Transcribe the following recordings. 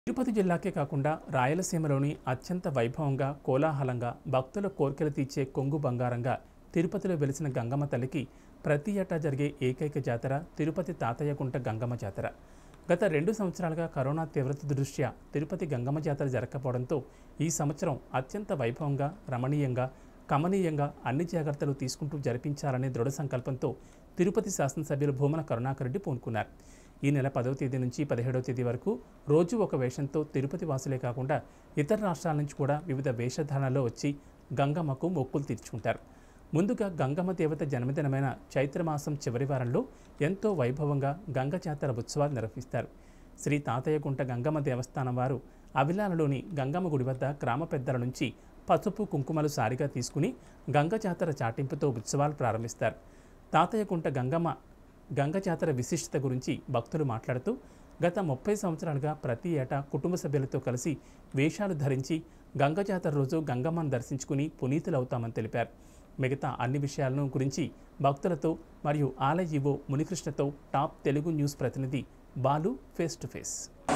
తిరుపతి జిల్లాకే కాకుండా రాయలసీమలోని అత్యంత వైభవంగా కోలాహలంగా భక్తుల కోర్కెలు తీర్చే కొంగు బంగారంగా తిరుపతిలో వెలిసిన గంగమ్మ తల్లికి ప్రతి ఏటా జరిగే ఏకైక జాతర తిరుపతి తాతయ్యకుంట గంగమ్మ జాతర గత రెండు సంవత్సరాలుగా కరోనా తీవ్రత దృష్ట్యా తిరుపతి గంగమ్మ జాతర జరగకపోవడంతో ఈ సంవత్సరం అత్యంత వైభవంగా రమణీయంగా కమనీయంగా అన్ని జాగ్రత్తలు తీసుకుంటూ జరిపించాలనే దృఢ సంకల్పంతో తిరుపతి శాసనసభ్యులు భూమన కరుణాకర్ రెడ్డి పూనుకున్నారు ఈ నెల పదవ తేదీ నుంచి పదిహేడవ తేదీ వరకు రోజు ఒక వేషంతో తిరుపతి వాసులే కాకుండా ఇతర రాష్ట్రాల నుంచి కూడా వివిధ వేషధారణలో వచ్చి గంగమ్మకు మొక్కులు తీర్చుకుంటారు ముందుగా గంగమ్మ దేవత జన్మదినమైన చైత్రమాసం చివరి వారంలో ఎంతో వైభవంగా గంగ జాతర ఉత్సవాలు నిర్వహిస్తారు శ్రీ తాతయ్యగుంట గంగమ్మ దేవస్థానం వారు అవిలాలలోని గంగమ్మ గుడి వద్ద గ్రామ పెద్దల నుంచి పసుపు కుంకుమలు సారిగా తీసుకుని గంగ జాతర చాటింపుతో ఉత్సవాలు ప్రారంభిస్తారు తాతయ్యకుంట గంగమ్మ గంగ జాతర విశిష్టత గురించి భక్తులు మాట్లాడుతూ గత ముప్పై సంవత్సరాలుగా ప్రతి ఏటా కుటుంబ సభ్యులతో కలిసి వేషాలు ధరించి గంగ జాతర రోజు గంగమ్మను దర్శించుకుని పునీతులవుతామని తెలిపారు మిగతా అన్ని విషయాలను గురించి భక్తులతో మరియు ఆలయ ఈవో మునికృష్ణతో టాప్ తెలుగు న్యూస్ ప్రతినిధి బాలు ఫేస్ టు ఫేస్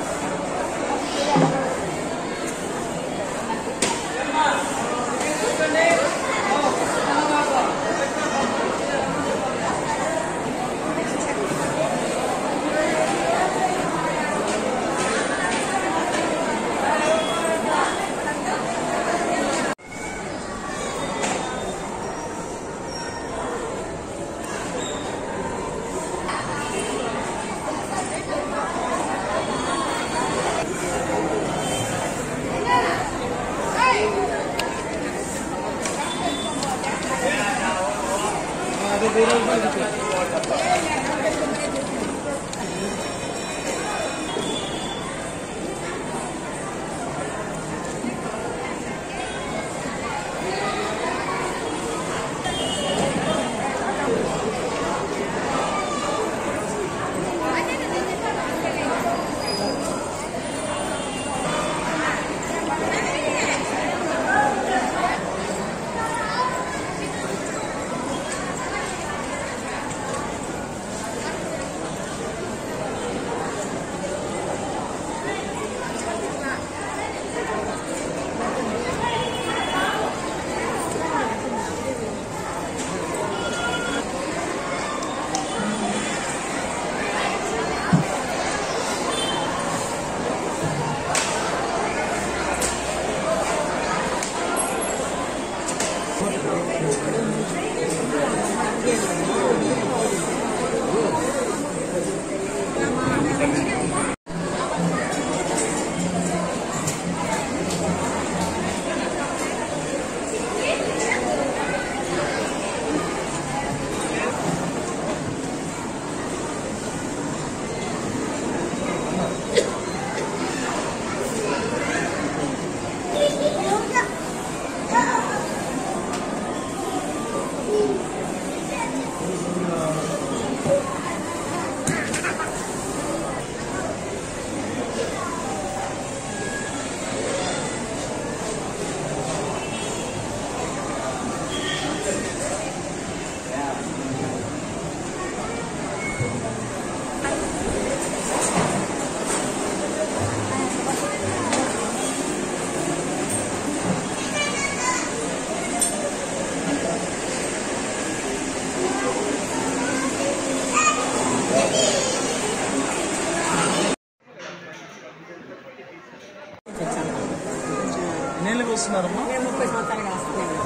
ఎన్నేళ్ళకి వస్తున్నారమ్మా మేము ముప్పై సంవత్సరాలుగా వస్తున్నాము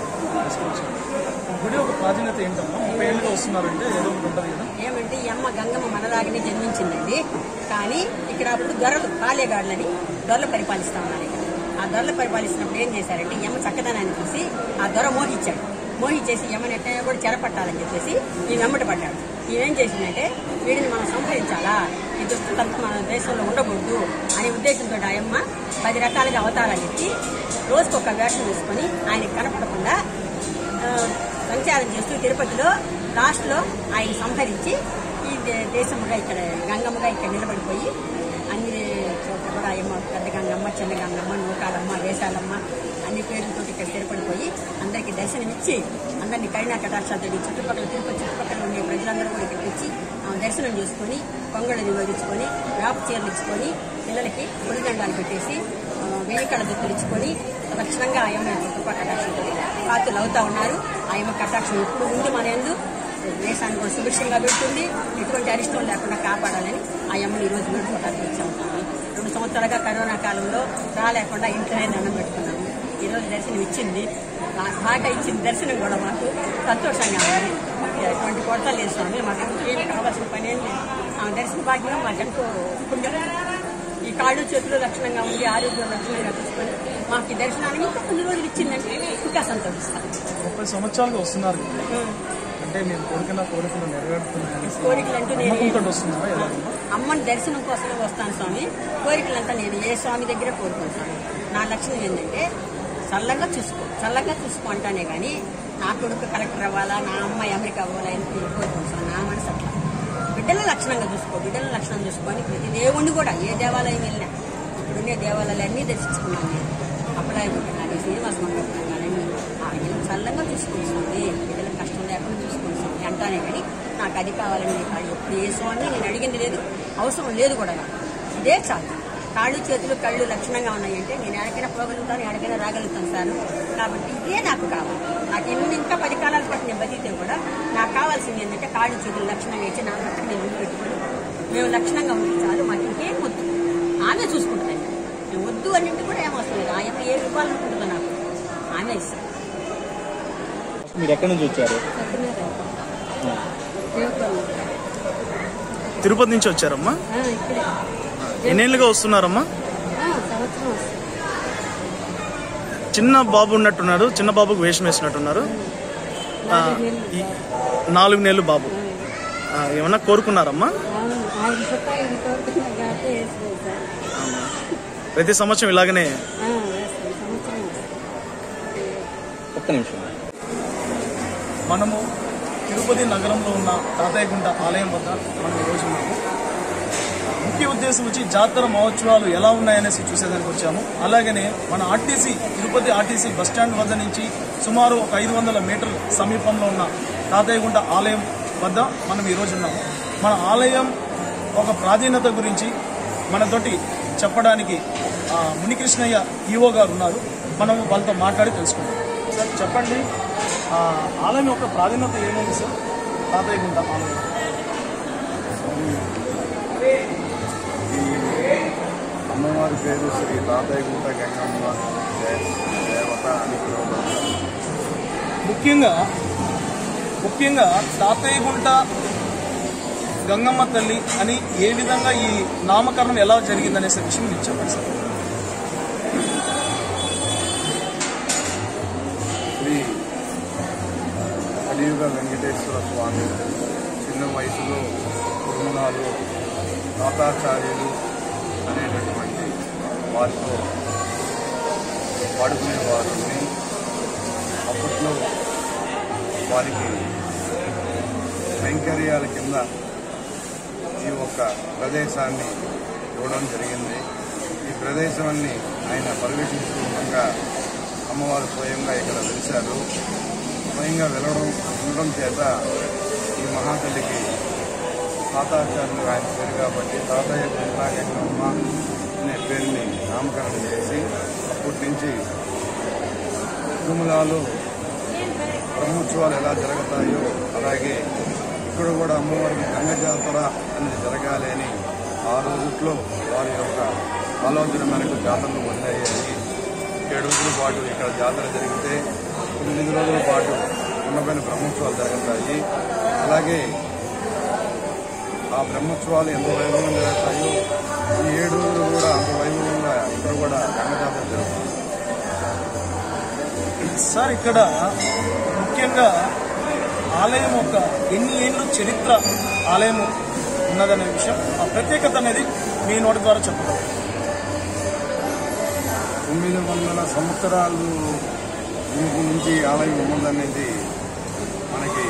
గుడి ఒక ప్రాధాన్యత ఏంటమ్మా ముప్పై ఏళ్ళుగా వస్తున్నారంటే ఏదో ఒకటి ఉంటుంది కదా ఏమంటే ఈ అమ్మ గంగమ్మ మనలాగానే జన్మించిందండి కానీ ఇక్కడ అప్పుడు దొరలు పాలేగాళ్ళని దొరలు పరిపాలిస్తా ఉన్నారు ఇక్కడ ఆ దొరలు పరిపాలిస్తున్నప్పుడు ఏం చేశారంటే ఈ అమ్మ చక్కదనాన్ని చూసి ఆ దొర మోహించాడు మోహించేసి యమని ఎట్లా కూడా చెరపట్టాలని చెప్పేసి ఈ వెంబట పడ్డాడు ఈయనేం చేసిందంటే వీడిని మనం సంహరించాలా ఈ దుష్టతంతా మన దేశంలో ఉండకూడదు అనే ఉద్దేశంతో ఆ అమ్మ పది రకాలుగా అవతారాలు ఎత్తి రోజుకొక వేషం వేసుకొని ఆయనకి కనపడకుండా ఆ, సంచారం చేస్తూ తిరుపతిలో లాస్ట్ లో ఆయన సంహరించి ఈ దే- దేశముగా ఇక్కడ గంగమ్మగా ఇక్కడ నిలబడిపోయి అన్ని చోట్ల కూడా అయ్యమ్మ పెద్ద గంగమ్మ చిన్న గంగమ్మ నూకాలమ్మ వేసాలమ్మ అన్ని పేర్లతో ఇక్కడ స్థిరపడిపోయి అందరికీ దర్శనమిచ్చి అందరినీ కరుణా కటాక్షాలతో ఈ చుట్టుపక్కల తిరుపతి చుట్టుపక్కల ఉండే ప్రజలందరూ కూడా ఇక్కడికి వచ్చి ఆ, దర్శనం చేసుకొని పొంగళ్ళు నివేదించుకొని వేప చీరలు ఇచ్చుకొని పిల్లలకి పొలిదండాలు పెట్టేసి ఆ, వెయ్యి కళ్ళ దుత్తులు ఇచ్చుకొని లక్షణంగా ఆయమ్మ కృపా కటాక్షంతో పాతులు అవుతా ఉన్నారు ఆయమ్మ కటాక్షం ఇప్పుడు ఉంది మన ఎందు దేశాన్ని కూడా సుభిక్షంగా పెడుతుంది ఎటువంటి అరిష్టం లేకుండా కాపాడాలని ఆ అమ్మని ఈ రోజు వేడుకోవడానికి వచ్చాము స్వామి రెండు సంవత్సరాలుగా కరోనా కాలంలో రాలేకుండా ఇంట్లోనే దండం పెట్టుకున్నాము ఈ రోజు దర్శనం ఇచ్చింది బా- బాగా ఇచ్చింది దర్శనం కూడా మాకు సంతోషంగా ఉంది మాకు ఎటువంటి కొరత లేదు స్వామి మాకు ఏమి కావాల్సిన పని ఏం లేదు ఆ దర్శన భాగ్యం మాకెంతో పుణ్యం ఈ కాళ్ళు చేతులు లక్షణంగా ఉంది ఆరోగ్యం లక్షణంగా చూసుకొని మాకు ఈ దర్శనానికి ఇంకా కొన్ని రోజులు ఇచ్చిందంటే ఇంకా సంతోషిస్తాం ముప్పై సంవత్సరాలుగా వస్తున్నారు అంటే నేను కోరికల కోరికలు నెరవేరుతున్నాయని కోరికలు అంటూ నేను నమ్మకంతో వస్తున్నారా ఎలా అమ్మని దర్శనం కోసమే వస్తాను స్వామి కోరికలంతా నేను ఏ స్వామి దగ్గర కోరుకోను స్వామి నా లక్ష్యం ఏంటంటే చల్లగా చూసుకో చల్లగా చూసుకో అంటానే కానీ నా కొడుకు కలెక్టర్ అవ్వాలా నా అమ్మాయి అమెరికా అవ్వాలా అని నేను కోరుకోను స్వామి నా మనసు అట్లా బిడ్డల లక్షణంగా చూసుకో బిడ్డల లక్షణం చూసుకొని ప్రతి దేవుణ్ణి కూడా ఏ దేవాలయం వెళ్ళినా ఇప్పుడున్నే దేవాలయాలు అన్నీ దర్శించుకున్నాను నేను అప్పలాయి కానీ శ్రీనివాస మంగళం కానీ ఆయన చల్లంగా చూసుకోండి స్వామి బిడ్డల కష్టం లేకుండా చూసుకోండి స్వామి అంటానే కానీ నాకు అది కావాలని అది ఎప్పుడు ఏ స్వామి నేను అడిగింది లేదు అవసరం లేదు కూడా నాకు ఇదే చాలు కాళ్ళు చేతులు కళ్ళు లక్షణంగా ఉన్నాయంటే నేను ఎక్కడికైనా పోగలుగుతాను ఎక్కడికైనా రాగలుగుతాను సార్ కాబట్టి ఇదే నాకు కావాలి నాకు ఎన్ని ఇంకా పది కాలాల పాటు నేను బతికితే కూడా నాకు కావాల్సింది ఏంటంటే కాళ్ళు చేతులు లక్షణంగా ఇచ్చి నా భర్తకు నేను ముందు పెట్టుకొని మేము లక్షణంగా ఉంటే చాలు మాకు ఇంకేం వద్దు ఆమె చూసుకుంటుందండి నేను వద్దు అన్నింటి కూడా ఏం అవసరం లేదు ఆయన ఏ ఇవ్వాలనుకుంటుందో నాకు ఆమె ఇస్తాను మీరు ఎక్కడి నుంచి వచ్చారు తిరుపతి నుంచి వచ్చారమ్మా ఇక్కడే ఎన్నేళ్ళుగా వస్తున్నారమ్మా సంవత్సరం చిన్న బాబు ఉన్నట్టున్నారు చిన్న బాబుకు వేషం వేసినట్టున్నారు ఆ, ఈ నాలుగు నెలలు బాబు ఆ, ఏమన్నా కోరుకున్నారమ్మా ఆయన పుట్ట ఆయన కోరుకున్నారు కాబట్టి వేసుకోలేదు సార్ అవునా. ప్రతి సంవత్సరం ఇలాగనే వేసుకోలేదు సంవత్సరం ఒక్క నిమిషం మనము తిరుపతి నగరంలో ఉన్న తాతయ్యగుంట ఆలయం వద్ద మనం ఈరోజు ఉన్నాము ముఖ్య ఉద్దేశం వచ్చి జాతర మహోత్సవాలు ఎలా ఉన్నాయనేసి చూసేదానికి వచ్చాము అలాగనే మన ఆర్టీసీ తిరుపతి ఆర్టీసీ బస్టాండ్ వద్ద నుంచి సుమారు ఒక ఐదు వందల మీటర్ల సమీపంలో ఉన్న తాతయ్యగుంట ఆలయం వద్ద మనం ఈరోజు ఉన్నాము మన ఆలయం ఒక ప్రాధాన్యత గురించి మనతోటి చెప్పడానికి ఆ, మునికృష్ణయ్య ఈవో గారు ఉన్నారు మనం వాళ్ళతో మాట్లాడి తెలుసుకుందాం సార్ చెప్పండి ఆ, ఆలయం యొక్క ప్రాధాన్యత ఏముంది సార్ తాతయ్యగుంట ఆలయం అమ్మవారి పేరు శ్రీ తాతయ్యగుంట గంగమ్మ దే- దేవత అని పిలువబడుతుంది ముఖ్యంగా ముఖ్యంగా తాతయ్యగుంట గంగమ్మ తల్లి అని ఏ విధంగా ఈ నామకరణం ఎలా జరిగిందనే విషయం మీరు చెప్పండి సార్ శ్రీ కలియుగ వెంకటేశ్వర స్వామి చిన్న వయసులో కుటుంబాలు తాతాచార్యులు అనేటటువంటి వారితో వాడుకునే వారిని అప్పట్లో వారికి వెంకర్యాల కింద ఈ ఒక్క ప్రదేశాన్ని ఇవ్వడం జరిగింది ఈ ప్రదేశాన్ని ఆయన పర్యవేక్షిస్తూ ఉండగా అమ్మవారు స్వయంగా ఇక్కడ వెలిశారు స్వయంగా వెళ్ళడం ఉండడం చేత ఈ మహాతల్లికి తాతాచార్యులు ఆయన పేరు కాబట్టి తాతయ్య గుంటాగమ్మ అనే పేరుని నామకరణం చేసి అప్పటి నుంచి తిరుమలలో బ్రహ్మోత్సవాలు ఎలా జరుగుతాయో అలాగే ఇక్కడ కూడా అమ్మవారికి గంగ జాతర అనేది జరగాలి అని ఆ రోజుట్లో వారి యొక్క ఆలోచన మేరకు జాతరలు మొదలయ్యాయి ఏడు రోజుల పాటు ఇక్కడ జాతర జరిగితే తొమ్మిది రోజుల పాటు ఉన్నపైన బ్రహ్మోత్సవాలు జరుగుతాయి అలాగే ఆ బ్రహ్మోత్సవాలు ఎంత వైభవంగా జరుగుతాయో ఈ ఏడు రోజులు కూడా అంత వైభవంగా ఇక్కడ కూడా గంగ జాతర జరుగుతుంది సార్ ఇక్కడ ముఖ్యంగా ఆలయం యొక్క ఎన్ని ఏళ్ళు చరిత్ర ఆలయం ఉన్నదనే విషయం ఆ ప్రత్యేకత అనేది మీ నోటి ద్వారా చెప్పగలరు తొమ్మిది వందల సంవత్సరాలు ముందు నుంచి ఆలయం ఉన్నదనేది మనకి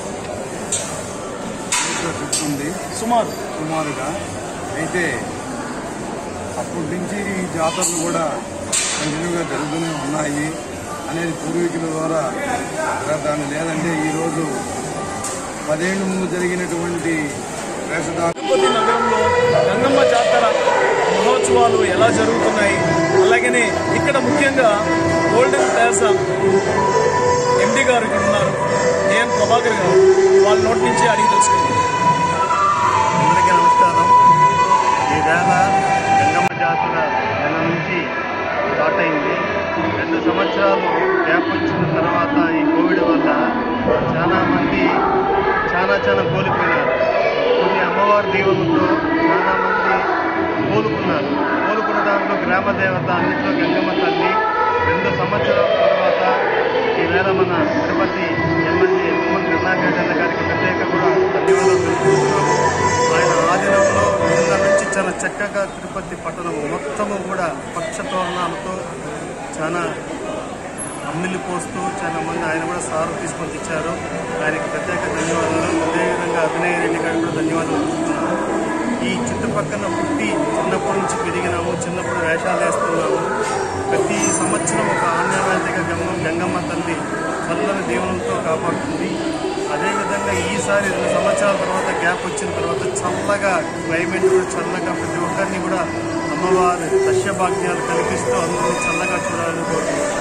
చరిత్ర చెప్తుంది సుమారు సుమారుగా అయితే అప్పటి నుంచి ఈ జాతరలు కూడా కంటిన్యూగా జరుగుతూనే ఉన్నాయి అనేది పూర్వీకుల ద్వారా జరగదాన్ని లేదంటే ఈరోజు పదేళ్ళు ముందు జరిగినటువంటి వేషధారణ తిరుపతి నగరంలో గంగమ్మ జాతర మహోత్సవం మహోత్సవాలు ఎలా జరుగుతున్నాయి అలాగనే ఇక్కడ ముఖ్యంగా గోల్డెన్ ప్లాజా ఎండి గారు ఇక్కడ ఉన్నారు ఏఎన్ ప్రభాకర్ గారు వాళ్ళ నోటి నుంచి అడిగి తెలుసుకుంది అందరికీ నమస్కారం ఈ వేళ గంగమ్మ జాతర నెల నుంచి స్టార్ట్ అయింది రెండు సంవత్సరాలు గ్యాప్ వచ్చిన తర్వాత ఈ కోవిడ్ వల్ల చాలా మంది చాలా చాలా కోల్పోయినారు కొన్ని అమ్మవారి దీవులతో చాలా మంది కోలుకున్నారు కోలుకున్న దాంట్లో గ్రామ దేవత అన్నింటిలో గంగమ్మ తల్లి రెండు సంవత్సరాల తర్వాత ఈవేళ మన తిరుపతి ఎమ్మెల్యే ఉమ్మడి కరుణాకర్ అన్న గారికి ప్రత్యేక కూడా ధన్యవాదాలు తెలుపుతున్నాము ఆయన ఆధీనంలో నిన్న నుంచి చాలా చక్కగా తిరుపతి పట్టణం మొత్తము కూడా పక్ష తోరణాలతో చాలా అమ్మిల్లి పోస్తూ చాలా మంది ఆయన కూడా సారు తీసుకొని ఇచ్చారు ఆయనకి ప్రత్యేక ధన్యవాదాలు అదేవిధంగా అభినయ రెడ్డి గారికి కూడా ధన్యవాదాలు తెలుపుతున్నాము ఈ చుట్టుపక్కల పుట్టి చిన్నప్పటి నుంచి పెరిగినాము చిన్నప్పుడు వేషాలు వేస్తున్నాము ప్రతి సంవత్సరం ఒక ఆన్యావేదిక గంగ గంగమ్మ తల్లి చల్లని దీవెనలతో కాపాడుతుంది అదేవిధంగా ఈసారి రెండు సంవత్సరాల తర్వాత గ్యాప్ వచ్చిన తర్వాత చల్లగా క్లైమేట్ కూడా చల్లగా ప్రతి ఒక్కరిని కూడా అమ్మవారి దశ్యభాగ్యాలు కల్పిస్తూ అందరూ చల్లగా చూడాలని కోరుకుంటున్నాను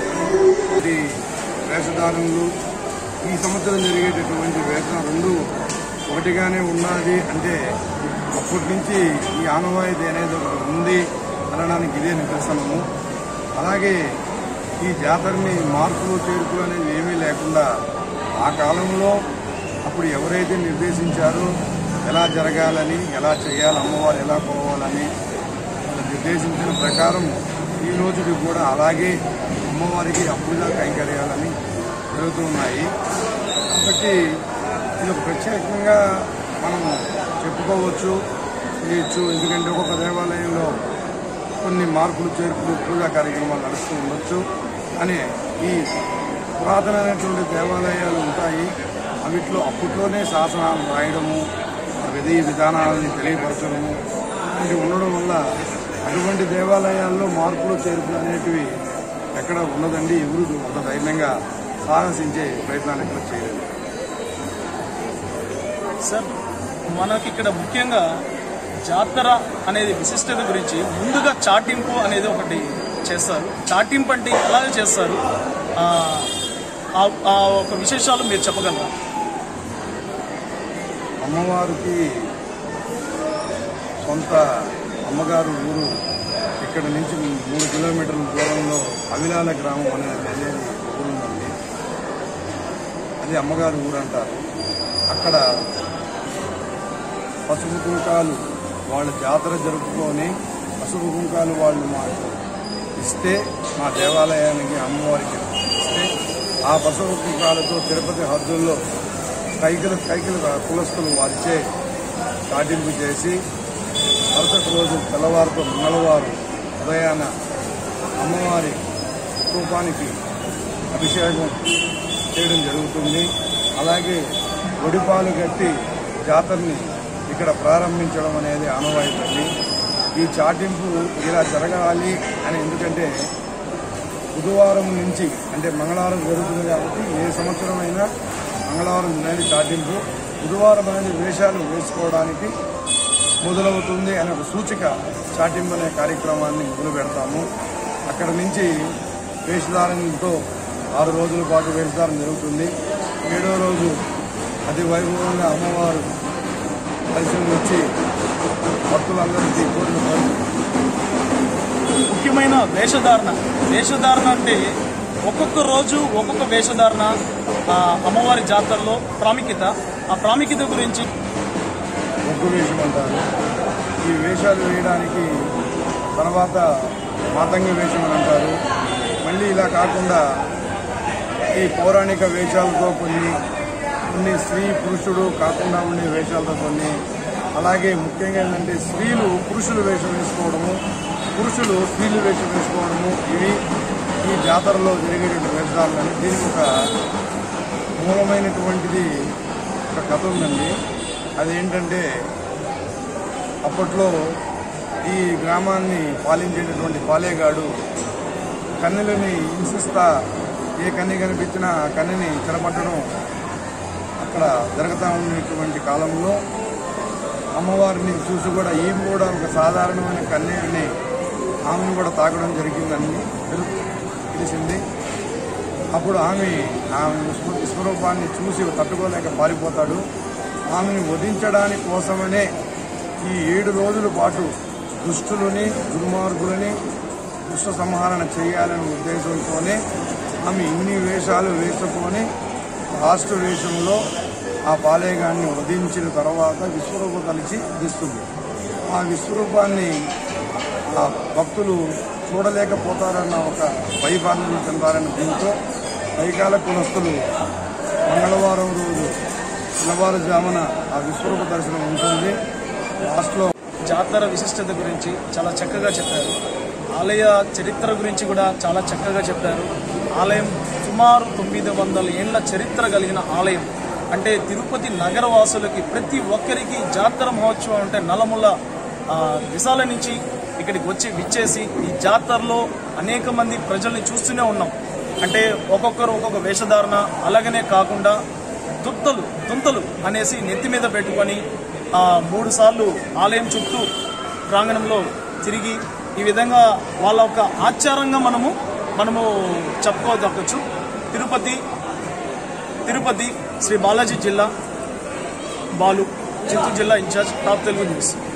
ఇది వేషధారణలు ఈ సంవత్సరం జరిగేటటువంటి వేషం రెండు ఒకటిగానే ఉన్నది అంటే అప్పటి నుంచి ఈ ఆనవాయితీ అనేది ఒకటి ఉంది అనడానికి ఇదే నిదర్శనము అలాగే ఈ జాతరని మార్పులు చేర్పులు అనేది ఏమీ లేకుండా ఆ కాలంలో అప్పుడు ఎవరైతే నిర్దేశించారో ఎలా జరగాలని ఎలా చేయాలి అమ్మవారు ఎలా పోవాలని వాళ్ళు నిర్దేశించిన ప్రకారం ఈ రోజుకి కూడా అలాగే అమ్మవారికి అప్పుడుగా కైంకర్యాలని జరుగుతూ ఉన్నాయి కాబట్టి ఇది ఒక ప్రత్యేకంగా మనం చెప్పుకోవచ్చు చేయొచ్చు ఎందుకంటే ఒక్కొక్క దేవాలయంలో కొన్ని మార్పులు చేర్పులు పూజా కార్యక్రమాలు నడుస్తూ ఉండొచ్చు అని ఈ పురాతనమైనటువంటి దేవాలయాలు ఉంటాయి అవిట్లో అప్పట్లోనే శాసనాలు రాయడము విధి విధానాలని తెలియపరచడము ఇలాంటివి ఉండడం వల్ల అటువంటి దేవాలయాల్లో మార్పులు చేర్పులు అనేటివి ఎక్కడ ఉండదండి ఎవరు ఒక ధైర్యంగా సాహసించే ప్రయత్నాలు ఎక్కడ చేయలేదు సార్ మనకి ఇక్కడ ముఖ్యంగా జాతర అనేది విశిష్టత గురించి ముందుగా చాటింపు అనేది ఒకటి చేస్తారు చాటింపు అంటే ఎలా చేస్తారు ఆ, ఆ- ఆ ఒక విశేషాలు మీరు చెప్పగలరా అమ్మవారికి సొంత అమ్మగారు ఊరు ఇక్కడ నుంచి మూడు కిలోమీటర్ల దూరంలో అవిలాల గ్రామం అనేది అనేది ఊరు ఉందండి అది అమ్మగారు ఊరు అంటారు అక్కడ పసుపు కుంకాలు వాళ్ళ జాతర జరుపుకొని పసుపు కుంకాలు వాళ్ళు మాకు ఇస్తే మా దేవాలయానికి అమ్మవారికి ఇస్తే ఆ పసుపు కుంకాలతో తిరుపతి హద్దుల్లో కైకిల కైకిల కులస్తులు వారిచే చాటింపు చేసి మరుసటి రోజు తెల్లవారుతో మంగళవారం ఉదయాన అమ్మవారి రూపానికి అభిషేకం చేయడం జరుగుతుంది అలాగే ఒడిపాలు కట్టి జాతరని ఇక్కడ ప్రారంభించడం అనేది ఆనవాయితీ ఈ చాటింపు ఇలా జరగాలి అని ఎందుకంటే బుధవారం నుంచి అంటే మంగళవారం జరుగుతుంది కాబట్టి ఏ సంవత్సరం అయినా మంగళవారం అనేది చాటింపు బుధవారం అనేది వేషాలు వేసుకోవడానికి మొదలవుతుంది అనే ఒక సూచిక చాటింపు అనే కార్యక్రమాన్ని మొదలు పెడతాము అక్కడ నుంచి వేషధారణతో ఆరు రోజుల పాటు వేషధారణ జరుగుతుంది ఏడో రోజు అతి వైభవంగా అమ్మవారు దర్శనం వచ్చి భక్తులందరికీ కోరిన కోరిక ముఖ్యమైన వేషధారణ వేషధారణ అంటే ఒక్కొక్క రోజు ఒక్కొక్క వేషధారణ ఆ అమ్మవారి జాతరలో ప్రాముఖ్యత ఆ ప్రాముఖ్యత గురించి ఒగ్గు వేషం అంటారు ఈ వేషాలు వేయడానికి తర్వాత మాతంగి వేషం అని అంటారు మళ్ళీ ఇలా కాకుండా ఈ పౌరాణిక వేషాలతో కొన్ని కొన్ని స్త్రీ పురుషుడు కాకుండా ఉండే వేషాలతో కొన్ని అలాగే ముఖ్యంగా ఏంటంటే స్త్రీలు పురుషులు వేషం వేసుకోవడము పురుషులు స్త్రీలు వేషం వేసుకోవడము ఇవి ఈ జాతరలో జరిగేటువంటి వేషాలని దీనికి ఒక మూలమైనటువంటిది ఒక కథ ఉందండి అదేంటంటే అప్పట్లో ఈ గ్రామాన్ని పాలించేటటువంటి పాలేగాడు కన్నెలని హింసిస్తా ఏ కన్య కనిపించినా ఆ కన్యని చెరపట్టడం అక్కడ జరుగుతూ ఉన్నటువంటి కాలంలో అమ్మవారిని చూసి కూడా ఈమె కూడా ఒక సాధారణమైన కన్యని ఆమెను కూడా తాకడం జరిగిందని తెలు- తెలిసింది అప్పుడు ఆమె ఆమె విశ్వ- విశ్వరూపాన్ని చూసి తట్టుకోలేక పారిపోతాడు ఆమెను వధించడానికి కోసమనే ఈ ఏడు రోజుల పాటు దుష్టులని దుర్మార్గులని దుష్ట సంహరణ చేయాలనే ఉద్దేశంతోనే ఆమె ఇన్ని వేషాలు వేసుకొని లాస్ట్ వేషంలో ఆ పాలేగాన్ని వధించిన తర్వాత విశ్వరూపం కలిసి దిస్తుంది ఆ విశ్వరూపాన్ని ఆ భక్తులు చూడలేకపోతారన్న ఒక వైభాగ్యం చెందారన్న దీంతో వైకాల కులస్తులు మంగళవారం రోజు తెల్లవారుజామున ఆ విశ్వరూప దర్శనం ఉంటుంది లాస్ట్లో జాతర విశిష్టత గురించి చాలా చక్కగా చెప్పారు ఆలయ చరిత్ర గురించి కూడా చాలా చక్కగా చెప్పారు ఆలయం సుమారు తొమ్మిది వందల ఏళ్ల చరిత్ర కలిగిన ఆలయం అంటే తిరుపతి నగర వాసులకి ప్రతి ఒక్కరికి జాతర మహోత్సవం అంటే నలముల ఆ, దిశాల నుంచి ఇక్కడికి వచ్చి విచ్చేసి ఈ జాతరలో అనేక మంది ప్రజల్ని చూస్తూనే ఉన్నాం అంటే ఒక్కొక్కరు ఒక్కొక్క వేషధారణ అలాగనే కాకుండా దుత్తలు దుంతలు అనేసి నెత్తి మీద పెట్టుకొని ఆ మూడు సార్లు ఆలయం చుట్టూ ప్రాంగణంలో తిరిగి ఈ విధంగా వాళ్ళ ఒక ఆచారంగా మనము మనము చెప్పుకోదగ్గచ్చు తిరుపతి తిరుపతి శ్రీ బాలాజీ జిల్లా బాలు చిత్తూరు జిల్లా ఇన్ఛార్జ్ టాప్ తెలుగు న్యూస్